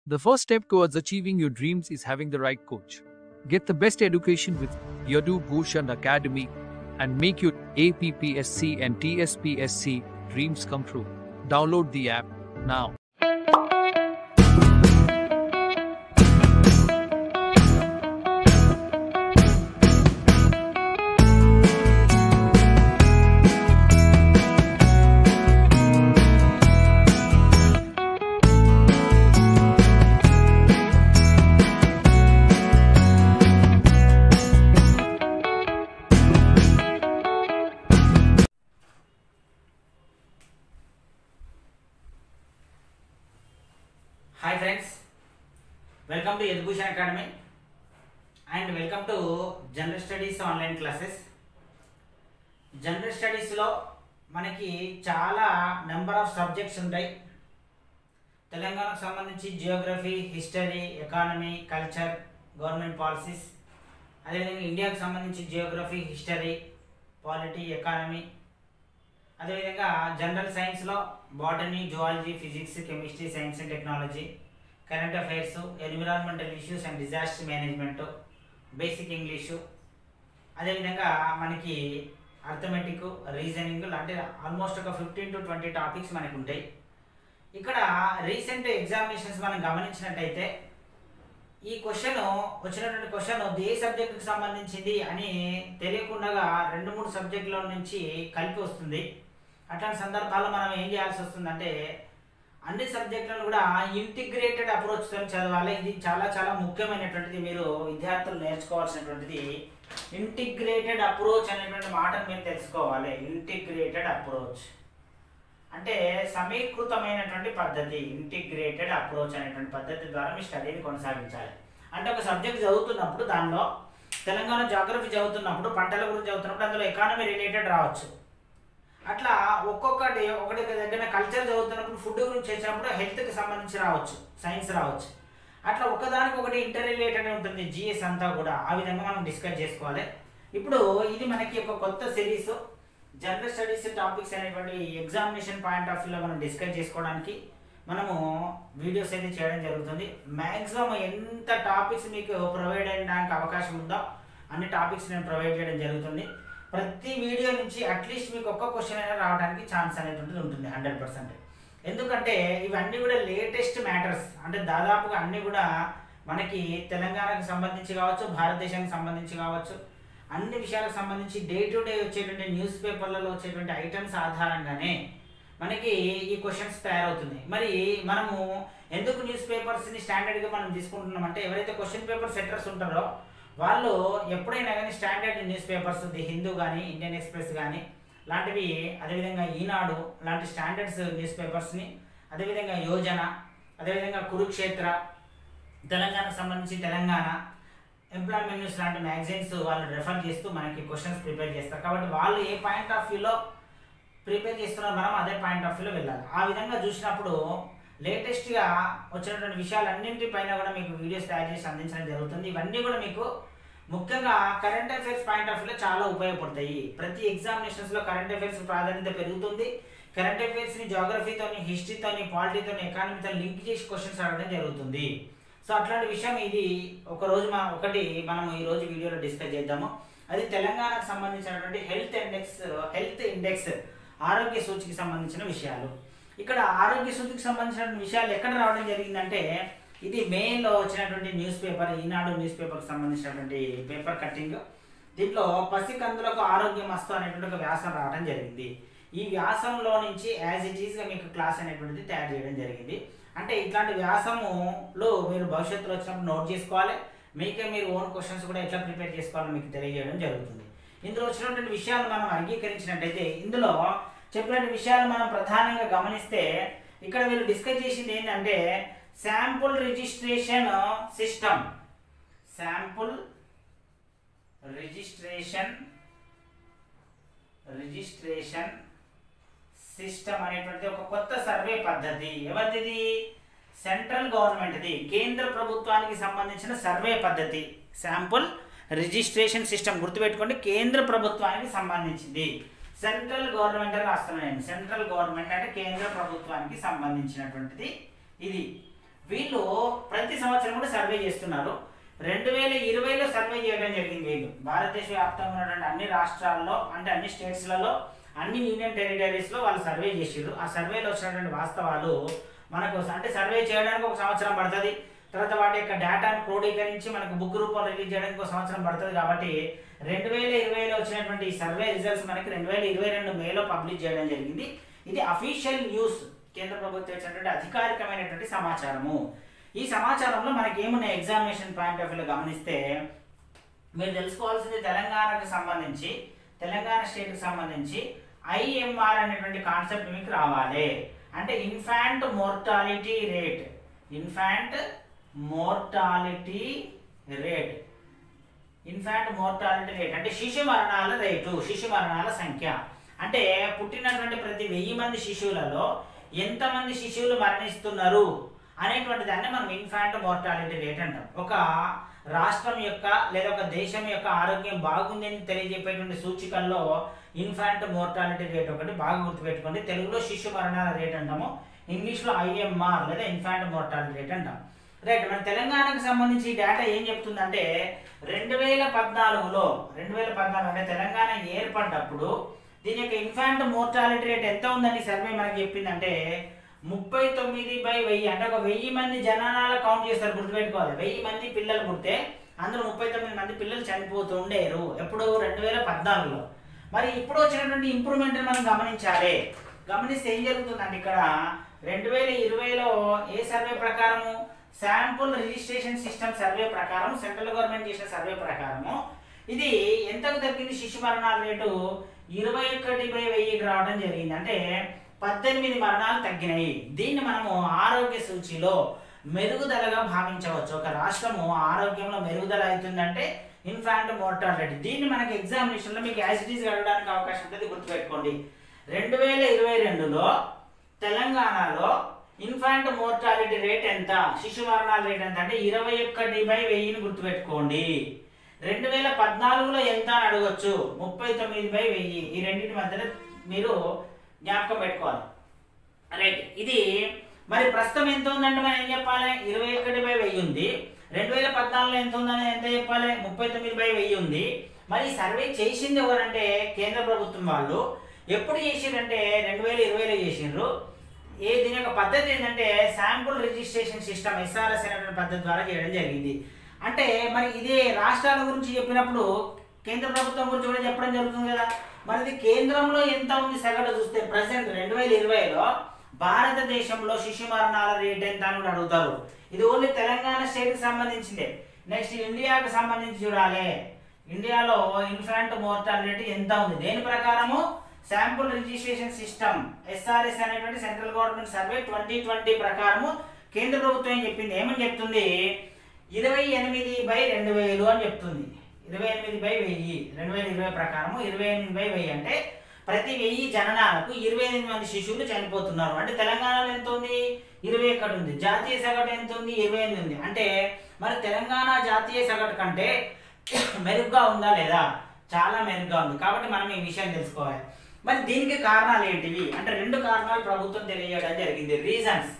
The first step towards achieving your dreams is having the right coach. Get the best education with Yadu Bhushan Academy and make your APPSC and TSPSC dreams come true. Download the app now. Hi friends welcome to education academy and welcome to general studies online classes general స్టడీస్లో మనకి చాలా number of subjects ఉంటాయి తెలంగాణకు సంబంధించి geography history economy culture government policies అదేవిధంగా ఇండియాకు సంబంధించి geography history polity economy అదేవిధంగా జనరల్ సైన్స్లో botany zoology physics chemistry science and technology current affairs environmental issues and disaster management basic English అదేవిధంగా మనకి అర్థమెటిక్ రీజనింగ్ లాంటి ఆల్మోస్ట్ ఒక ఫిఫ్టీన్ టు ట్వంటీ టాపిక్స్ మనకు ఉంటాయి ఇక్కడ రీసెంట్ ఎగ్జామినేషన్స్ మనం గమనించినట్టయితే ఈ క్వశ్చన్ వచ్చినటువంటి క్వశ్చన్ ఏ సబ్జెక్టుకి సంబంధించింది అని తెలియకుండా రెండు మూడు సబ్జెక్టుల నుంచి కలిపి వస్తుంది అట్లాంటి సందర్భాల్లో మనం ఏం చేయాల్సి వస్తుందంటే అన్ని సబ్జెక్టులను కూడా ఇంటిగ్రేటెడ్ అప్రోచ్తో చదవాలి ఇది చాలా చాలా ముఖ్యమైనటువంటిది మీరు విద్యార్థులు నేర్చుకోవాల్సినటువంటిది ఇంటిగ్రేటెడ్ అప్రోచ్ అనేటువంటి మాటను మీరు తెలుసుకోవాలి ఇంటిగ్రేటెడ్ అప్రోచ్ అంటే సమీకృతమైనటువంటి పద్ధతి ఇంటిగ్రేటెడ్ అప్రోచ్ అనేటువంటి పద్ధతి ద్వారా మీ స్టడీని కొనసాగించాలి అంటే ఒక సబ్జెక్ట్ చదువుతున్నప్పుడు దానిలో తెలంగాణ జాగ్రఫీ చదువుతున్నప్పుడు పంటల గురించి చదువుతున్నప్పుడు అందులో ఎకానమీ రిలేటెడ్ రావచ్చు అట్లా ఒక్కొక్కటి ఒకటి దగ్గర కల్చర్ చదువుతున్నప్పుడు ఫుడ్ గురించి వచ్చినప్పుడు హెల్త్కి సంబంధించి రావచ్చు సైన్స్ రావచ్చు అట్లా ఒకదానికి ఒకటి ఇంటర్ రిలేటెడ్ ఉంటుంది జిఎస్ అంతా కూడా ఆ విధంగా మనం డిస్కస్ చేసుకోవాలి ఇప్పుడు ఇది మనకి ఒక కొత్త సిరీస్ జనరల్ స్టడీస్ టాపిక్స్ అనేటువంటి ఎగ్జామినేషన్ పాయింట్ ఆఫ్ వ్యూలో మనం డిస్కస్ చేసుకోవడానికి మనము వీడియోస్ అయితే చేయడం జరుగుతుంది మ్యాక్సిమం ఎంత టాపిక్స్ మీకు ప్రొవైడ్ చేయడానికి అవకాశం ఉందో అన్ని టాపిక్స్ నేను ప్రొవైడ్ చేయడం జరుగుతుంది ప్రతి వీడియో నుంచి అట్లీస్ట్ మీకు ఒక్క క్వశ్చన్ అయినా రావడానికి ఛాన్స్ అనేటువంటిది ఉంటుంది హండ్రెడ్ పర్సెంట్ ఎందుకంటే ఇవన్నీ కూడా లేటెస్ట్ మ్యాటర్స్ అంటే దాదాపుగా అన్నీ కూడా మనకి తెలంగాణకు సంబంధించి కావచ్చు భారతదేశానికి సంబంధించి కావచ్చు అన్ని విషయాలకు సంబంధించి డే టు డే వచ్చేటువంటి న్యూస్ పేపర్లలో వచ్చేటువంటి ఐటమ్స్ ఆధారంగానే మనకి ఈ క్వశ్చన్స్ తయారవుతున్నాయి మరి మనము ఎందుకు న్యూస్ పేపర్స్ని స్టాండర్డ్గా మనం తీసుకుంటున్నాం అంటే ఎవరైతే క్వశ్చన్ పేపర్ సెట్టర్స్ ఉంటారో వాళ్ళు ఎప్పుడైనా కానీ standard news papers the Hindu కానీ ఇండియన్ ఎక్స్ప్రెస్ కానీ లాంటివి అదేవిధంగా ఈనాడు లాంటి స్టాండర్డ్స్ న్యూస్ పేపర్స్ని అదేవిధంగా యోజన అదేవిధంగా కురుక్షేత్ర తెలంగాణకు సంబంధించి తెలంగాణ ఎంప్లాయ్మెంట్ న్యూస్ లాంటి మ్యాగజైన్స్ వాళ్ళు రెఫర్ చేస్తూ మనకి క్వశ్చన్స్ ప్రిపేర్ చేస్తారు కాబట్టి వాళ్ళు ఏ పాయింట్ ఆఫ్ వ్యూలో ప్రిపేర్ చేస్తున్నారో మనం అదే పాయింట్ ఆఫ్ వ్యూలో వెళ్ళాలి ఆ విధంగా చూసినప్పుడు లేటెస్ట్గా వచ్చినటువంటి విషయాలన్నింటిపైన కూడా మీకు వీడియోస్ తయారు చేసి అందించడం జరుగుతుంది ఇవన్నీ కూడా మీకు ముఖ్యంగా కరెంట్ అఫైర్స్ పాయింట్ ఆఫ్ వ్యూలో చాలా ఉపయోగపడతాయి ప్రతి ఎగ్జామినేషన్స్లో కరెంట్ అఫైర్స్ ప్రాధాన్యత పెరుగుతుంది కరెంట్ అఫైర్స్ని జాగ్రఫీతోని హిస్టరీతోని పాలిటీతోని ఎకానమీతో లింక్ చేసి క్వశ్చన్స్ అడగడం జరుగుతుంది సో అట్లాంటి విషయం ఇది ఒక రోజు మా ఒకటి మనం ఈ రోజు వీడియోలో డిస్కస్ చేద్దాము అది తెలంగాణకు సంబంధించినటువంటి హెల్త్ ఇండెక్స్ హెల్త్ ఇండెక్స్ ఆరోగ్య సూచికి సంబంధించిన విషయాలు ఇక్కడ ఆరోగ్య సూచికి సంబంధించిన విషయాలు ఎక్కడ రావడం జరిగిందంటే ఇది మేలో వచ్చినటువంటి న్యూస్ పేపర్ ఈనాడు న్యూస్ పేపర్కి సంబంధించినటువంటి పేపర్ కట్టింగ్ దీంట్లో పసికందులకు ఆరోగ్యం మస్తు అనేటువంటి ఒక వ్యాసం రావడం జరిగింది ఈ వ్యాసంలో నుంచి యాజ్ ఇట్ ఈస్గా మీకు క్లాస్ అనేటువంటిది తయారు చేయడం జరిగింది అంటే ఇట్లాంటి వ్యాసములో మీరు భవిష్యత్తులో వచ్చినప్పుడు నోట్ చేసుకోవాలి మీకే మీరు ఓన్ క్వశ్చన్స్ కూడా ఎట్లా ప్రిపేర్ చేసుకోవాలో మీకు తెలియజేయడం జరుగుతుంది ఇందులో వచ్చినటువంటి విషయాలు మనం అంగీకరించినట్టయితే ఇందులో చెప్పిన విషయాలు మనం ప్రధానంగా గమనిస్తే ఇక్కడ వీళ్ళు డిస్కస్ చేసింది ఏంటంటే sample registration system sample registration registration system అనేటువంటిది ఒక కొత్త సర్వే పద్ధతి ఎవరిది సెంట్రల్ గవర్నమెంట్ది కేంద్ర ప్రభుత్వానికి సంబంధించిన సర్వే పద్ధతి శాంపుల్ రిజిస్ట్రేషన్ సిస్టమ్ గుర్తుపెట్టుకోండి కేంద్ర ప్రభుత్వానికి సంబంధించింది సెంట్రల్ గవర్నమెంట్ అని రాస్తున్నాను నేను సెంట్రల్ గవర్నమెంట్ అంటే కేంద్ర ప్రభుత్వానికి సంబంధించినటువంటిది ఇది వీళ్ళు ప్రతి సంవత్సరం కూడా సర్వే చేస్తున్నారు రెండు వేల ఇరవైలో సర్వే చేయడం జరిగింది వీళ్ళు భారతదేశ వ్యాప్తంగా ఉన్నటువంటి అన్ని రాష్ట్రాల్లో అంటే అన్ని స్టేట్స్లలో అన్ని యూనియన్ టెరిటరీస్లో వాళ్ళు సర్వే చేసిర్రు ఆ సర్వేలో వచ్చినటువంటి వాస్తవాలు మనకు అంటే సర్వే చేయడానికి ఒక సంవత్సరం పడుతుంది తర్వాత వాటి యొక్క డేటాను క్రోడీకరించి మనకు బుక్ రూపంలో రిలీజ్ చేయడానికి ఒక సంవత్సరం పడుతుంది కాబట్టి రెండు వేల ఇరవైలో వచ్చినటువంటి ఈ సర్వే రిజల్ట్స్ మనకి రెండు వేల ఇరవై రెండు మేలో పబ్లిష్ చేయడం జరిగింది ఇది అఫీషియల్ న్యూస్ కేంద్ర ప్రభుత్వం ఇచ్చినటువంటి అధికారికమైనటువంటి సమాచారము ఈ సమాచారంలో మనకి ఏమున్నాయి ఎగ్జామినేషన్ పాయింట్ ఆఫ్ వ్యూలో గమనిస్తే మీరు తెలుసుకోవాల్సింది తెలంగాణకు సంబంధించి తెలంగాణ స్టేట్కి సంబంధించి ఐఎంఆర్ అనేటువంటి కాన్సెప్ట్ మీకు రావాలి అంటే infant mortality rate infant mortality rate infant mortality rate అంటే శిశు మరణాల రేటు శిశు మరణాల సంఖ్య అంటే పుట్టినటువంటి ప్రతి వెయ్యి మంది శిశువులలో ఎంతమంది శిశువులు మరణిస్తున్నారు అనేటువంటి దాన్ని మనం ఇన్ఫాంట్ మోర్టాలిటీ రేట్ అంటాం ఒక రాష్ట్రం యొక్క లేదా ఒక దేశం యొక్క ఆరోగ్యం బాగుంది అని తెలియజెప్పేటువంటి సూచికల్లో ఇన్ఫాంట్ మోర్టాలిటీ రేట్ ఒకటి బాగా గుర్తుపెట్టుకోండి తెలుగులో శిశు మరణాల రేట్ అంటాము ఇంగ్లీష్లో ఐఎంఆర్ లేదా ఇన్ఫాంట్ మోర్టాలిటీ రేట్ అంటాం రైట్ మన తెలంగాణకు సంబంధించి ఈ డేటా ఏం చెప్తుందంటే రెండు వేల పద్నాలుగులో రెండు వేల పద్నాలుగు అంటే తెలంగాణ ఏర్పడ్డప్పుడు దీని యొక్క ఇన్ఫాంట్ మోర్టాలిటీ రేట్ ఎంత ఉందని సర్వే మనకి చెప్పిందంటే ముప్పై తొమ్మిది బై వెయ్యి అంటే ఒక వెయ్యి మంది జనాల కౌంట్ చేస్తారు గుర్తుపెట్టుకోవాలి వెయ్యి మంది పిల్లలు పుడితే అందులో ముప్పై తొమ్మిది మంది పిల్లలు చనిపోతూ ఉండేరు ఎప్పుడు రెండు వేల పద్నాలుగులో మరి ఇప్పుడు వచ్చినటువంటి ఇంప్రూవ్మెంట్ మనం గమనించాలి గమనిస్తే ఏం జరుగుతుందండి ఇక్కడ రెండు వేల ఇరవైలో ఏ సర్వే ప్రకారము శాంపుల్ రిజిస్ట్రేషన్ సిస్టమ్ సర్వే ప్రకారం సెంట్రల్ గవర్నమెంట్ చేసిన సర్వే ప్రకారము ఇది ఎంతకు తగ్గింది శిశు మరణాల రేటు ఇరవై ఒకటి బై వెయ్యికి రావడం జరిగింది అంటే పద్దెనిమిది మరణాలు తగ్గినాయి దీన్ని మనము ఆరోగ్య సూచిలో మెరుగుదలగా భావించవచ్చు ఒక రాష్ట్రము ఆరోగ్యంలో మెరుగుదల అవుతుందంటే ఇన్ఫాంట్ మోర్టాలిటీ దీన్ని మనకి ఎగ్జామినేషన్లో మీకు యాసిటీస్ అడగడానికి అవకాశం ఉంటుంది గుర్తుపెట్టుకోండి రెండు వేల ఇరవై రెండులో తెలంగాణలో ఇన్ఫాంట్ మోర్టాలిటీ రేట్ ఎంత శిశు మరణాల రేట్ ఎంత అంటే ఇరవై ఒక్కటి బై వెయ్యిని గుర్తుపెట్టుకోండి రెండు వేల పద్నాలుగులో ఎంత అని అడగొచ్చు ముప్పై తొమ్మిది బై వెయ్యి ఈ రెండింటి మధ్యలో మీరు జ్ఞాపకం పెట్టుకోవాలి రైట్ ఇది మరి ప్రస్తుతం ఎంత ఉందంటే మనం ఏం చెప్పాలి ఇరవై ఒకటి బై వెయ్యి ఉంది రెండు వేల పద్నాలుగులో ఎంత ఉందని ఎంత చెప్పాలి ముప్పై తొమ్మిది బై వెయ్యి ఉంది మరి ఈ సర్వే చేసింది ఎవరంటే కేంద్ర ప్రభుత్వం వాళ్ళు ఎప్పుడు చేసిండ్రంటే రెండు వేల ఇరవైలో చేసిండ్రు ఏ దీని యొక్క పద్ధతి ఏంటంటే శాంపుల్ రిజిస్ట్రేషన్ సిస్టమ్ ఎస్ఆర్ఎస్ అనేటువంటి పద్ధతి ద్వారా చేయడం జరిగింది అంటే మరి ఇదే రాష్ట్రాల గురించి చెప్పినప్పుడు కేంద్ర ప్రభుత్వం గురించి కూడా చెప్పడం జరుగుతుంది కదా మరి ఇది కేంద్రంలో ఎంత ఉంది సగటు చూస్తే ప్రజెంట్ రెండు వేల ఇరవైలో భారతదేశంలో శిశు మరణాల రేట్ ఎంత అని కూడా అడుగుతారు ఇది ఓన్లీ తెలంగాణ స్టేట్కి సంబంధించిందే నెక్స్ట్ ఇండియాకు సంబంధించి చూడాలి ఇండియాలో ఇన్ఫాంట్ మోర్టాలిటీ ఎంత ఉంది దేని ప్రకారము శాంపుల్ రిజిస్ట్రేషన్ సిస్టమ్ ఎస్ఆర్ఎస్ అనేటువంటి central government survey twenty twenty ప్రకారము కేంద్ర ప్రభుత్వం ఏం చెప్పింది ఏమని చెప్తుంది ఇరవై ఎనిమిది బై రెండు వేలు అని చెప్తుంది ఇరవై ఎనిమిది బై వెయ్యి రెండు వేల ఇరవై ప్రకారము ఇరవై ఎనిమిది బై వెయ్యి అంటే ప్రతి వెయ్యి జననాలకు ఇరవై ఎనిమిది మంది శిశువులు చనిపోతున్నారు అంటే తెలంగాణలో ఎంత ఉంది ఇరవై ఒకటి ఉంది జాతీయ సగటు ఎంత ఉంది ఇరవై ఎనిమిది ఉంది అంటే మరి తెలంగాణ జాతీయ సగటు కంటే మెరుగ్గా ఉందా లేదా చాలా మెరుగ్గా ఉంది కాబట్టి మనం ఈ విషయం తెలుసుకోవాలి మరి దీనికి కారణాలు ఏంటివి అంటే రెండు కారణాలు ప్రభుత్వం తెలియజేయడం జరిగింది రీజన్స్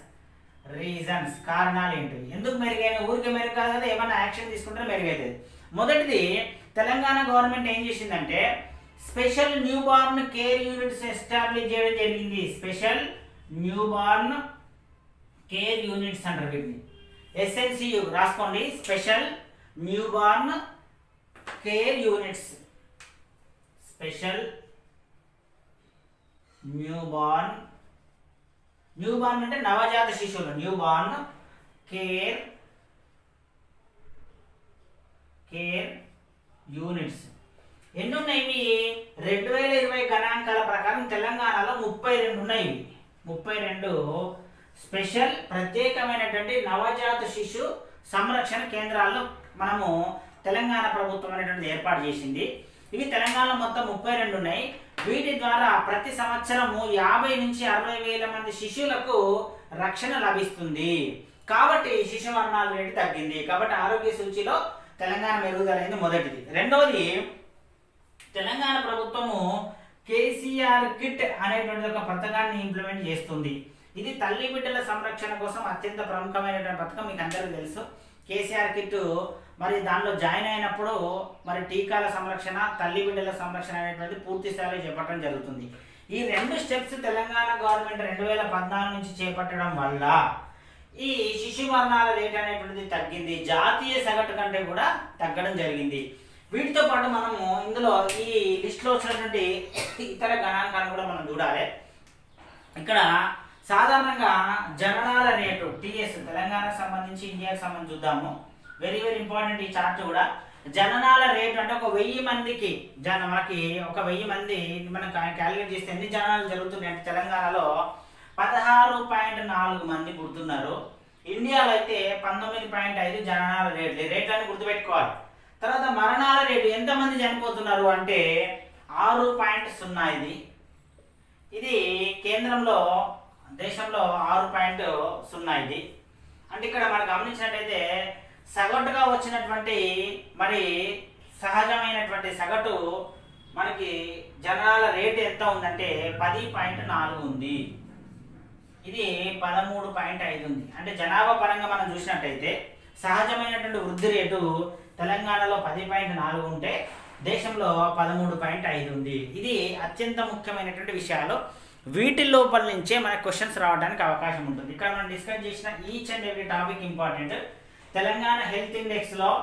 రీజన్స్ కారణాలు ఏంటివి ఎందుకు మెరుగైన ఊరికి మెరుగు కాదు కదా ఏమైనా యాక్షన్ తీసుకుంటే మెరుగైతుంది మొదటిది తెలంగాణ గవర్నమెంట్ ఏం చేసిందంటే special newborn care units establish చేయడం జరిగింది special newborn care units అంటారు వీటిని ఎస్ఎన్సియు రాసుకోండి special newborn care units special newborn newborn అంటే నవజాత శిశువులు newborn care care units ఎన్ని ఉన్నాయి ఇవి రెండు వేల ఇరవై గణాంకాల ప్రకారం తెలంగాణలో ముప్పై రెండు ఉన్నాయి ఇవి ముప్పై రెండు స్పెషల్ ప్రత్యేకమైనటువంటి నవజాత శిశు సంరక్షణ కేంద్రాల్లో మనము తెలంగాణ ప్రభుత్వం అనేటువంటిది ఏర్పాటు చేసింది ఇవి తెలంగాణలో మొత్తం ముప్పై రెండు ఉన్నాయి వీటి ద్వారా ప్రతి సంవత్సరము యాభై నుంచి అరవై వేల మంది శిశువులకు రక్షణ లభిస్తుంది కాబట్టి శిశు మరణాల రేటు తగ్గింది కాబట్టి ఆరోగ్య సూచిలో తెలంగాణ మెరుగుదలైంది మొదటిది రెండవది తెలంగాణ ప్రభుత్వము కేసీఆర్ కిట్ అనేటువంటి ఒక పథకాన్ని ఇంప్లిమెంట్ చేస్తుంది ఇది తల్లి బిడ్డల సంరక్షణ కోసం అత్యంత ప్రముఖమైనటువంటి పథకం మీకు అందరికీ తెలుసు కేసీఆర్ కిట్ మరి దానిలో జాయిన్ అయినప్పుడు మరి టీకాల సంరక్షణ తల్లి బిడ్డల సంరక్షణ అనేటువంటి పూర్తి స్థాయిలో చేపట్టడం జరుగుతుంది ఈ రెండు స్టెప్స్ తెలంగాణ గవర్నమెంట్ రెండు వేల పద్నాలుగు నుంచి చేపట్టడం వల్ల ఈ శిశు మరణాల రేట్ అనేటువంటిది తగ్గింది జాతీయ సగటు కంటే కూడా తగ్గడం జరిగింది వీటితో పాటు మనము ఇందులో ఈ లిస్ట్లో వచ్చినటువంటి ఇతర గణాంకాలను కూడా మనం చూడాలి ఇక్కడ సాధారణంగా జననాల రేటు టిఎస్ తెలంగాణకు సంబంధించి ఇండియాకి సంబంధించి చూద్దాము వెరీ వెరీ ఇంపార్టెంట్ ఈ చార్ట్ కూడా జననాల రేటు అంటే ఒక వెయ్యి మందికి జన మనకి ఒక వెయ్యి మంది మనం క్యాలిక్యులేట్ చేస్తే ఎన్ని జననాలు జరుగుతున్నాయి అంటే తెలంగాణలో పదహారు పాయింట్ నాలుగు మంది పుడుతున్నారు ఇండియాలో అయితే పంతొమ్మిది పాయింట్ ఐదు జననాల రేట్లు ఈ రేట్లని గుర్తుపెట్టుకోవాలి తర్వాత మరణాల రేటు ఎంతమంది చనిపోతున్నారు అంటే ఆరు పాయింట్ సున్నా ఇది ఇది కేంద్రంలో దేశంలో ఆరు పాయింట్ సున్నా ఇది అంటే ఇక్కడ మనం గమనించినట్టయితే సగటుగా వచ్చినటువంటి మరి సహజమైనటువంటి సగటు మనకి జనాల రేటు ఎంత ఉందంటే పది పాయింట్ నాలుగు ఉంది ఇది పదమూడు పాయింట్ ఐదు ఉంది అంటే జనాభా పరంగా మనం చూసినట్టయితే సహజమైనటువంటి వృద్ధి రేటు తెలంగాణలో పది పాయింట్ నాలుగు ఉంటే దేశంలో పదమూడు పాయింట్ ఐదు ఉంది ఇది అత్యంత ముఖ్యమైనటువంటి విషయాలు వీటి లోపల నుంచే మనకు క్వశ్చన్స్ రావడానికి అవకాశం ఉంటుంది ఇక్కడ మనం డిస్కస్ చేసిన each and every topic important Telangana health ఇండెక్స్లో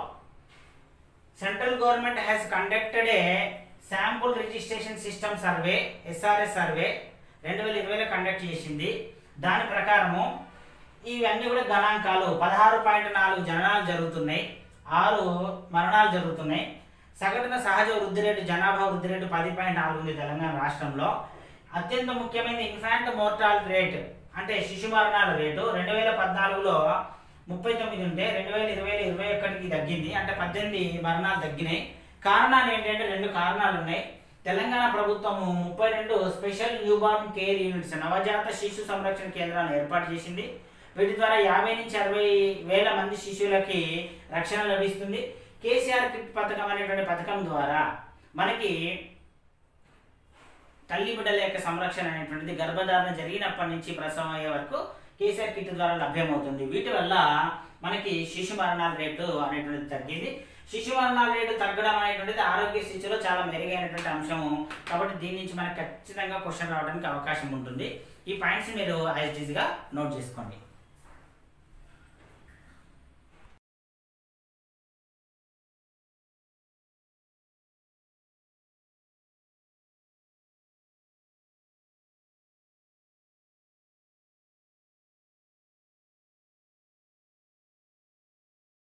central government has conducted a sample registration system survey SRS survey రెండు వేల ఇరవైలో కండక్ట్ చేసింది దాని ప్రకారము ఇవన్నీ కూడా గణాంకాలు పదహారు పాయింట్ నాలుగు జననాలు జరుగుతున్నాయి ఆరు మరణాలు జరుగుతున్నాయి సగటున సహజ వృద్ధి రేటు జనాభా వృద్ధి రేటు పది పాయింట్ నాలుగు ఉంది తెలంగాణ రాష్ట్రంలో అత్యంత ముఖ్యమైన ఇన్ఫాంట్ మోర్టాలిటీ రేట్ అంటే శిశు మరణాల రేటు రెండు వేల పద్నాలుగులో ముప్పై తొమ్మిది ఉంటే రెండు వేల ఇరవై ఇరవై ఒకటికి తగ్గింది అంటే పద్దెనిమిది మరణాలు తగ్గినాయి కారణాలు ఏంటంటే రెండు కారణాలు ఉన్నాయి తెలంగాణ ప్రభుత్వము ముప్పై రెండు స్పెషల్ న్యూబార్న్ కేర్ యూనిట్స్ నవజాత శిశు సంరక్షణ కేంద్రాలను ఏర్పాటు చేసింది వీటి ద్వారా యాభై నుంచి అరవై వేల మంది శిశువులకి రక్షణ లభిస్తుంది కేసీఆర్ కిట్ పథకం అనేటువంటి పథకం ద్వారా మనకి తల్లి బిడ్డల యొక్క సంరక్షణ అనేటువంటిది గర్భధారణ జరిగినప్పటి నుంచి ప్రసవం అయ్యే వరకు కేసీఆర్ కిట్ ద్వారా లభ్యమవుతుంది వీటి వల్ల మనకి శిశు మరణాల రేటు అనేటువంటిది తగ్గింది శిశు మరణాల రేటు తగ్గడం అనేటువంటిది ఆరోగ్య స్థితిలో చాలా మెరుగైనటువంటి అంశము కాబట్టి దీని నుంచి మనకు ఖచ్చితంగా క్వశ్చన్ రావడానికి అవకాశం ఉంటుంది ఈ పాయింట్స్ మీరు యాజ్ గా నోట్ చేసుకోండి